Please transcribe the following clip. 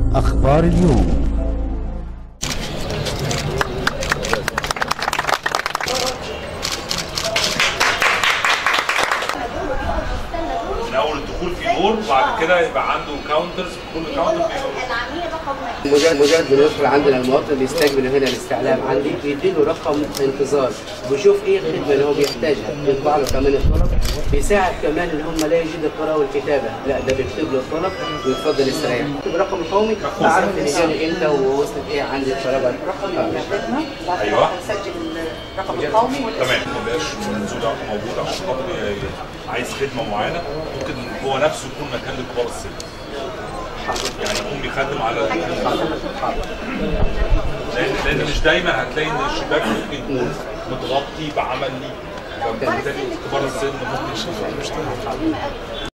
أخبار اليوم من اول الدخول في دور وبعد كده يبقى عنده كاونترز كل كاونتر بيبقى العميل رقم واحد مجرد مجرد بندخل عندنا المواطن بيستقبل هنا الاستعلام عندي بيديله رقم انتظار بيشوف ايه الخدمه اللي هو بيحتاجها بيطبع له كمان الطلب بيساعد كمان ان هم لا يجد القراءه والكتابه لا ده بيكتب له الطلب ويتفضل يستريح يكتب الرقم القومي اعرف ان جاني امتى ووصلت ايه عندي الطلبات رقم الخدمه بعد أيوة. كده هنسجل الرقم القومي تمام ما بقاش منزول موجود عشان خاطر ي- عايز خدمه معينه ممكن هو نفسه يكون مكان لكبار السن يعني يكون بيخدم على لان لان مش دايما هتلاقي ان الشباك ممكن يكون متغطي بعمل ليه فبالتالي كبار السن ممكن يشتغل